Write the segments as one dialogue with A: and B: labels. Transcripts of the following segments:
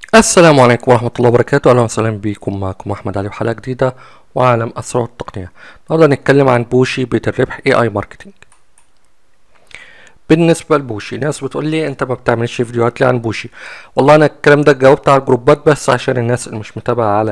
A: السلام عليكم ورحمة الله وبركاته أهلا وسهلا بكم معكم أحمد علي وحلقة جديدة وعالم أسرار التقنية النهاردة هنتكلم عن بوشي بيت الربح اي اي ماركتينج بالنسبة لبوشي ناس بتقول لي انت ما بتعملش فيديوهات ليه عن بوشي والله انا الكلام ده جاوبت على الجروبات بس عشان الناس اللي مش متابعة على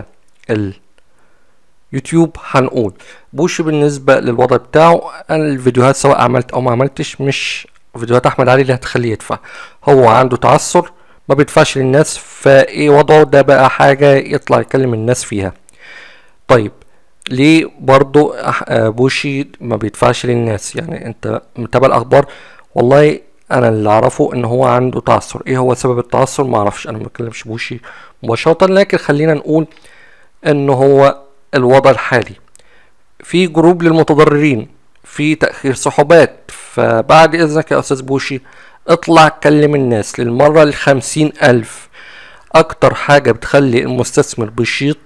A: اليوتيوب هنقول بوشي بالنسبة للوضع بتاعه انا الفيديوهات سواء عملت او ما عملتش مش فيديوهات احمد علي اللي هتخليه يدفع هو عنده تعثر ما بيدفعش للناس فايه وضعه ده بقى حاجة يطلع يكلم الناس فيها طيب ليه برضو أح- آه، بوشي ما بيدفعش للناس يعني انت متابع الاخبار والله انا اللي اعرفه ان هو عنده تعثر ايه هو سبب التعثر ما اعرفش انا ما بكلمش بوشي مباشرة لكن خلينا نقول ان هو الوضع الحالي في جروب للمتضررين في تأخير سحوبات فبعد إذنك يا أستاذ بوشي اطلع كلم الناس للمرة الخمسين ألف أكتر حاجة بتخلي المستثمر بيشيط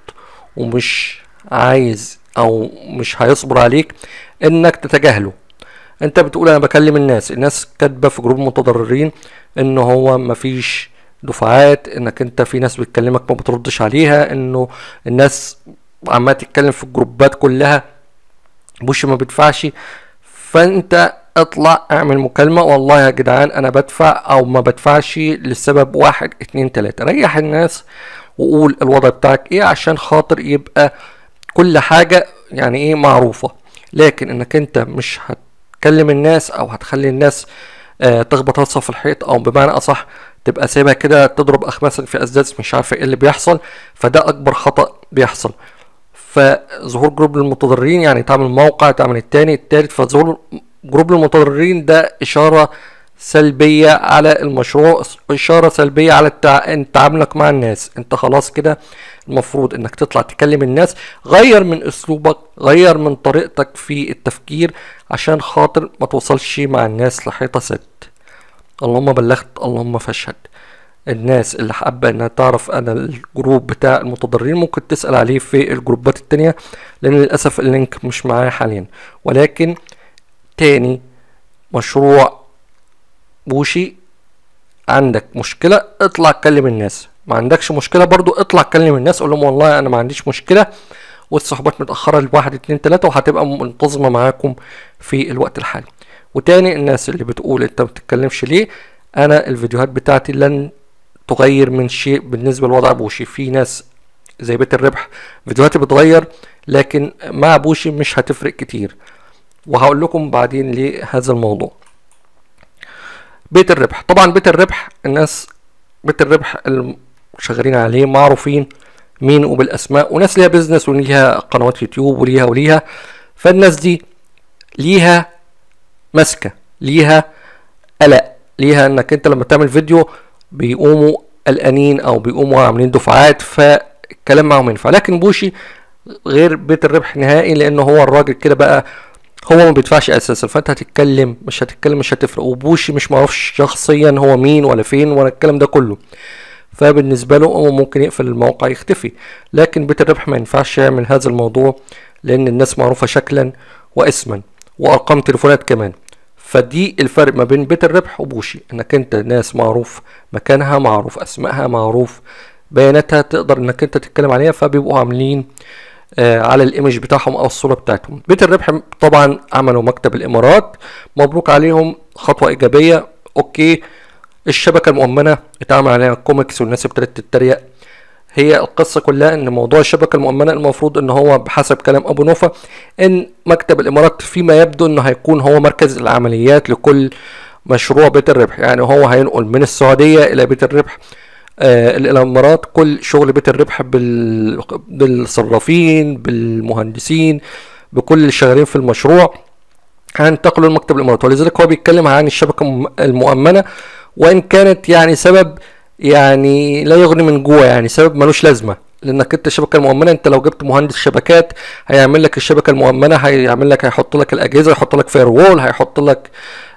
A: ومش عايز أو مش هيصبر عليك إنك تتجاهله انت بتقول انا بكلم الناس الناس كاتبه في جروب متضررين ان هو مفيش دفعات انك انت في ناس بتكلمك ما بتردش عليها انه الناس عماله تتكلم في الجروبات كلها بوش ما بيدفعش فانت اطلع اعمل مكالمة والله يا جدعان انا بدفع او ما بدفعش لسبب واحد اتنين تلاتة ريح الناس وقول الوضع بتاعك ايه عشان خاطر يبقى كل حاجة يعني ايه معروفة لكن انك انت مش هتكلم الناس او هتخلي الناس آه تخبط راسها في الحيط او بمعنى اصح تبقى سايبها كده تضرب اخماسك في اسداس مش عارفه ايه اللي بيحصل فده اكبر خطأ بيحصل فظهور جروب المتضررين يعني تعمل موقع تعمل التاني التالت فظهور جروب المتضررين ده اشاره سلبيه على المشروع اشاره سلبيه على التع... إن تعاملك مع الناس انت خلاص كده المفروض انك تطلع تكلم الناس غير من اسلوبك غير من طريقتك في التفكير عشان خاطر ما توصلش مع الناس لحيطه سد اللهم بلغت اللهم فاشهد الناس اللي حابة انها تعرف انا الجروب بتاع المتضررين ممكن تسأل عليه في الجروبات التانية لان للأسف اللينك مش معايا حاليا ولكن تاني مشروع بوشي عندك مشكلة اطلع كلم الناس ما عندكش مشكلة برضو اطلع كلم الناس قول لهم والله انا ما عنديش مشكلة والصحبات متأخرة لواحد اتنين تلاتة وهتبقى منتظمة معاكم في الوقت الحالي وتاني الناس اللي بتقول انت ما بتتكلمش ليه انا الفيديوهات بتاعتي لن تغير من شيء بالنسبة لوضع بوشي في ناس زي بيت الربح فيديوهاتي بتغير لكن مع بوشي مش هتفرق كتير وهقول لكم بعدين ليه هذا الموضوع بيت الربح طبعا بيت الربح الناس بيت الربح اللي شغالين عليه معروفين مين وبالاسماء وناس ليها بيزنس وليها قنوات يوتيوب وليها وليها فالناس دي ليها ماسكه ليها قلق ليها انك انت لما تعمل فيديو بيقوموا قلقانين او بيقوموا عاملين دفعات فالكلام معاهم ينفع لكن بوشي غير بيت الربح نهائي لانه هو الراجل كده بقى هو ما بيدفعش اساسا فانت هتتكلم مش هتتكلم مش هتفرق وبوشي مش معرفش شخصيا هو مين ولا فين ولا الكلام ده كله فبالنسبه له هو ممكن يقفل الموقع يختفي لكن بيت الربح ما ينفعش يعمل هذا الموضوع لان الناس معروفه شكلا واسما وارقام تليفونات كمان فدي الفرق ما بين بيت الربح وبوشي انك انت ناس معروف مكانها معروف اسمائها معروف بياناتها تقدر انك انت تتكلم عليها فبيبقوا عاملين آه على الايمج بتاعهم او الصوره بتاعتهم بيت الربح طبعا عملوا مكتب الامارات مبروك عليهم خطوه ايجابيه اوكي الشبكه المؤمنه اتعمل عليها كوميكس والناس ابتدت تتريق هي القصة كلها ان موضوع الشبكة المؤمنة المفروض ان هو بحسب كلام ابو نوفا ان مكتب الامارات فيما يبدو انه هيكون هو مركز العمليات لكل مشروع بيت الربح يعني هو هينقل من السعودية الى بيت الربح آه الامارات كل شغل بيت الربح بال... بالصرافين بالمهندسين بكل اللي شغالين في المشروع هينتقلوا لمكتب الامارات ولذلك هو بيتكلم عن الشبكة المؤمنة وان كانت يعني سبب يعني لا يغني من جوه يعني سبب ملوش لازمه لانك انت الشبكه المؤمنه انت لو جبت مهندس شبكات هيعمل لك الشبكه المؤمنه هيعمل لك هيحط لك الاجهزه هيحط لك فاير وول هيحط لك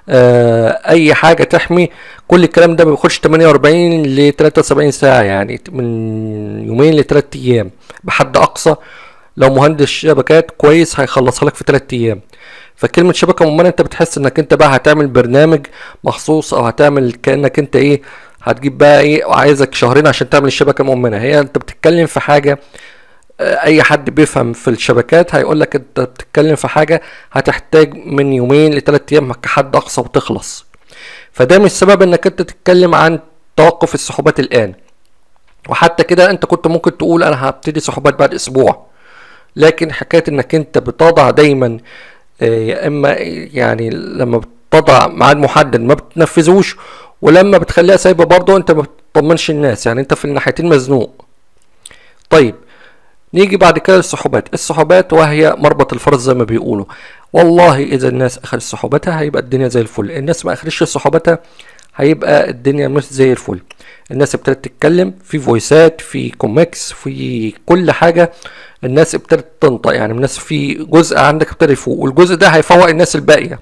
A: آه اي حاجه تحمي كل الكلام ده ما بياخدش 48 ل 73 ساعه يعني من يومين لثلاث ايام بحد اقصى لو مهندس شبكات كويس هيخلصها لك في 3 ايام فكلمة شبكة مؤمنة انت بتحس انك انت بقى هتعمل برنامج مخصوص او هتعمل كأنك انت ايه هتجيب بقى ايه وعايزك شهرين عشان تعمل الشبكه مؤمنه هي انت بتتكلم في حاجه آه، اي حد بيفهم في الشبكات هيقول لك انت بتتكلم في حاجه هتحتاج من يومين لثلاث ايام كحد اقصى وتخلص فده مش سبب انك انت تتكلم عن توقف السحوبات الان وحتى كده انت كنت ممكن تقول انا هبتدي سحوبات بعد اسبوع لكن حكايه انك انت بتضع دايما آه، يا اما يعني لما بتضع ميعاد محدد ما بتنفذوش ولما بتخليها سايبه برضه انت ما بتطمنش الناس يعني انت في الناحيتين مزنوق طيب نيجي بعد كده للسحوبات السحوبات وهي مربط الفرس زي ما بيقولوا والله اذا الناس اخذت سحوباتها هيبقى الدنيا زي الفل الناس ما اخدتش سحوباتها هيبقى الدنيا مش زي الفل الناس ابتدت تتكلم في فويسات في كوميكس في كل حاجه الناس ابتدت تنطق يعني الناس في جزء عندك ابتدى يفوق والجزء ده هيفوق الناس الباقيه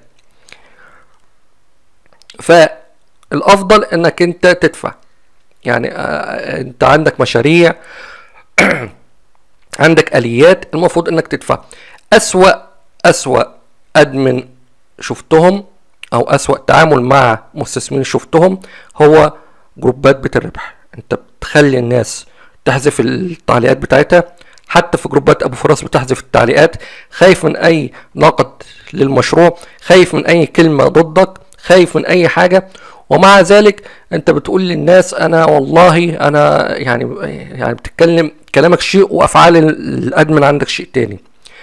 A: فالافضل انك انت تدفع يعني آه، انت عندك مشاريع عندك اليات المفروض انك تدفع اسوا اسوا ادمن شفتهم او اسوا تعامل مع مستثمرين شفتهم هو جروبات بيت الربح انت بتخلي الناس تحذف التعليقات بتاعتها حتى في جروبات ابو فراس بتحذف التعليقات خايف من اي نقد للمشروع خايف من اي كلمه ضدك خايف من اي حاجه ومع ذلك انت بتقول للناس انا والله انا يعني يعني بتتكلم كلامك شيء وافعال الادمن عندك شيء تاني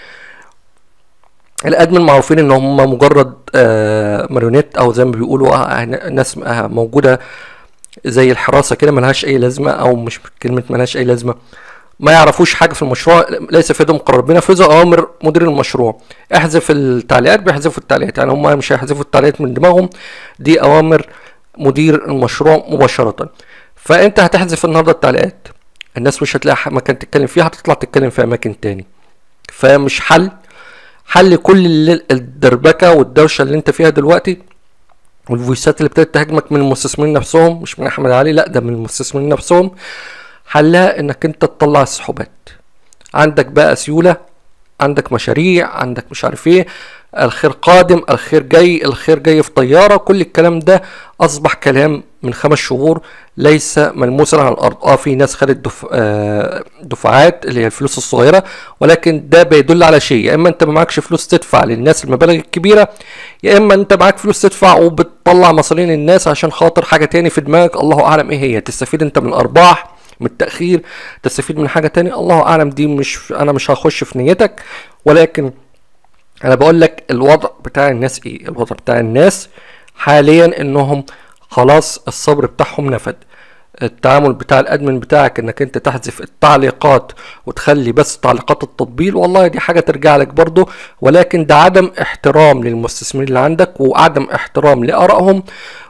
A: الادمن معروفين ان هم مجرد آه، ماريونيت او زي ما بيقولوا آه، ناس آه، موجوده زي الحراسه كده ملهاش اي لازمه او مش كلمه ملهاش اي لازمه ما يعرفوش حاجه في المشروع ليس في يدهم قرار بينفذوا اوامر مدير المشروع احذف التعليقات بيحذفوا التعليقات يعني هم مش هيحذفوا التعليقات من دماغهم دي اوامر مدير المشروع مباشره فانت هتحذف النهارده التعليقات الناس مش هتلاقي مكان تتكلم فيه هتطلع تتكلم في اماكن تاني فمش حل حل كل الدربكه والدوشه اللي انت فيها دلوقتي والفويسات اللي ابتدت تهاجمك من المستثمرين نفسهم مش من احمد علي لا ده من المستثمرين نفسهم حلها انك انت تطلع السحوبات عندك بقى سيوله عندك مشاريع عندك مش عارف ايه الخير قادم الخير جاي الخير جاي في طياره كل الكلام ده اصبح كلام من خمس شهور ليس ملموسا على الارض اه في ناس خدت دف... آه دفعات اللي هي الفلوس الصغيره ولكن ده بيدل على شيء يا اما انت ما معكش فلوس تدفع للناس المبالغ الكبيره يا اما انت معاك فلوس تدفع وبتطلع مصارين الناس عشان خاطر حاجه تاني في دماغك الله اعلم ايه هي تستفيد انت من الارباح من التاخير تستفيد من حاجه تاني الله اعلم دي مش انا مش هخش في نيتك ولكن انا بقول لك الوضع بتاع الناس ايه الوضع بتاع الناس حاليا انهم خلاص الصبر بتاعهم نفد التعامل بتاع الادمن بتاعك انك انت تحذف التعليقات وتخلي بس تعليقات التطبيل والله دي حاجه ترجع لك برضه ولكن ده عدم احترام للمستثمرين اللي عندك وعدم احترام لارائهم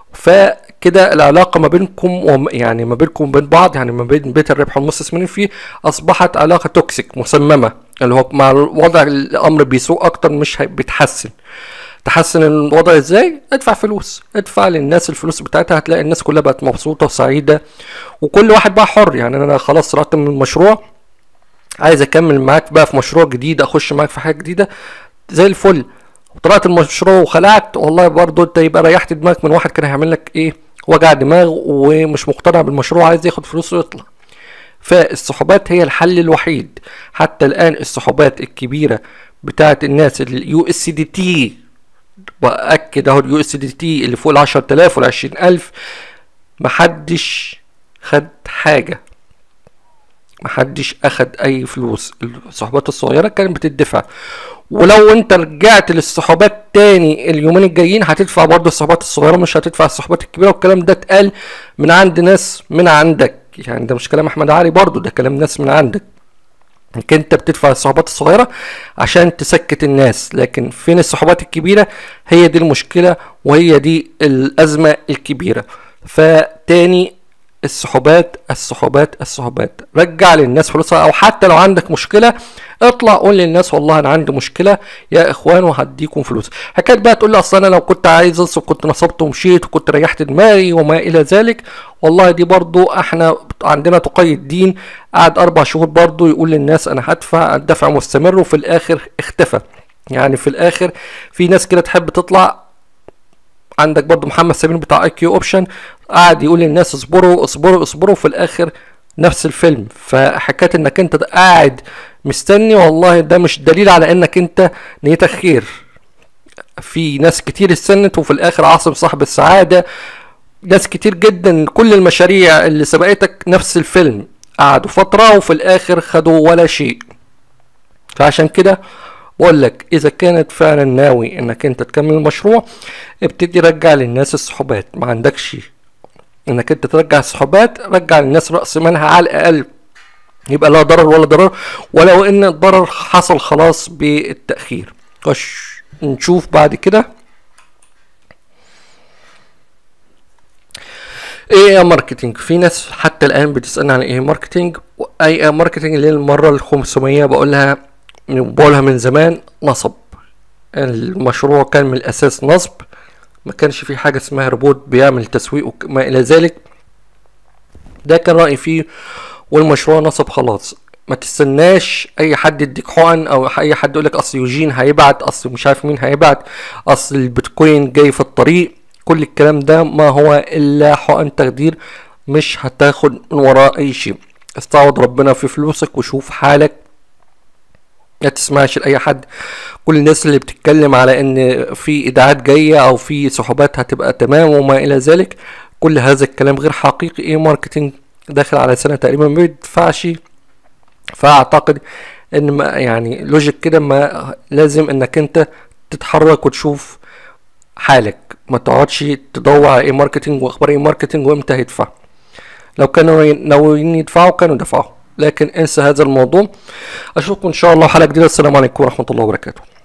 A: فكده العلاقه ما بينكم وم يعني ما بينكم وبين بعض يعني ما بين بيت الربح والمستثمرين فيه اصبحت علاقه توكسيك مسممه اللي هو مع الوضع الامر بيسوء اكتر مش بيتحسن تحسن الوضع ازاي ادفع فلوس ادفع للناس الفلوس بتاعتها هتلاقي الناس كلها بقت مبسوطه وسعيده وكل واحد بقى حر يعني انا خلاص طلعت من المشروع عايز اكمل معاك بقى في مشروع جديد اخش معاك في حاجه جديده زي الفل وطلعت المشروع وخلعت والله برضه انت يبقى ريحت دماغك من واحد كان هيعمل لك ايه وجع دماغ ومش مقتنع بالمشروع عايز ياخد فلوسه ويطلع فالسحوبات هي الحل الوحيد حتى الان السحوبات الكبيره بتاعت الناس اليو اس دي تي باكد اهو اليو اس دي تي اللي فوق ال 10000 وال 20000 محدش خد حاجه محدش اخد اي فلوس السحوبات الصغيره كانت بتدفع ولو انت رجعت للسحوبات تاني اليومين الجايين هتدفع برضه السحوبات الصغيره مش هتدفع السحوبات الكبيره والكلام ده اتقال من عند ناس من عندك يعني ده مش كلام احمد علي برضه ده كلام ناس من عندك انك انت بتدفع الصحوبات الصغيره عشان تسكت الناس لكن فين الصحوبات الكبيره هي دي المشكله وهي دي الازمه الكبيره فتاني السحوبات السحوبات السحوبات رجع للناس فلوسها او حتى لو عندك مشكله اطلع قول للناس والله انا عندي مشكله يا اخوان وهديكم فلوس حكايه بقى تقول لي اصل انا لو كنت عايز انصب كنت نصبت ومشيت وكنت ريحت دماغي وما الى ذلك والله دي برضو احنا عندنا تقي الدين قعد اربع شهور برضو يقول للناس انا هدفع الدفع مستمر وفي الاخر اختفى يعني في الاخر في ناس كده تحب تطلع عندك برضو محمد سمير بتاع اي كيو اوبشن قاعد يقول للناس اصبروا اصبروا اصبروا في الاخر نفس الفيلم فحكايه انك انت قاعد مستني والله ده مش دليل على انك انت نيتك خير في ناس كتير استنت وفي الاخر عاصم صاحب السعاده ناس كتير جدا كل المشاريع اللي سبقتك نفس الفيلم قعدوا فتره وفي الاخر خدوا ولا شيء فعشان كده بقول لك اذا كانت فعلا ناوي انك انت تكمل المشروع ابتدي رجع للناس الصحوبات ما عندكش انك انت ترجع الصحوبات رجع للناس راس مالها على الاقل يبقى لا ضرر ولا ضرر ولو ان الضرر حصل خلاص بالتاخير خش نشوف بعد كده ايه يا ماركتينج في ناس حتى الان بتسالني عن ايه ماركتينج اي ماركتينج اللي هي المره ال 500 بقولها بقولها من زمان نصب المشروع كان من الاساس نصب ما كانش في حاجه اسمها روبوت بيعمل تسويق وما الى ذلك ده كان رايي فيه والمشروع نصب خلاص ما تستناش اي حد يديك حقن او اي حد يقولك اصل يوجين هيبعت اصل مش عارف مين هيبعت اصل البيتكوين جاي في الطريق كل الكلام ده ما هو الا حقن تخدير مش هتاخد من وراه اي شيء استعوض ربنا في فلوسك وشوف حالك ما تسمعش لاي حد كل الناس اللي بتتكلم على ان في ايداعات جايه او في سحوبات هتبقى تمام وما الى ذلك كل هذا الكلام غير حقيقي ايه ماركتينج داخل على سنه تقريبا ما بيدفعش فاعتقد ان ما يعني لوجيك كده ما لازم انك انت تتحرك وتشوف حالك ما تقعدش تدور على ايه ماركتينج واخبار ايه ماركتينج وامتى هيدفع لو كانوا ناويين يدفعوا كانوا دفعوا لكن انسى هذا الموضوع اشوفكم ان شاء الله حلقه جديده السلام عليكم ورحمه الله وبركاته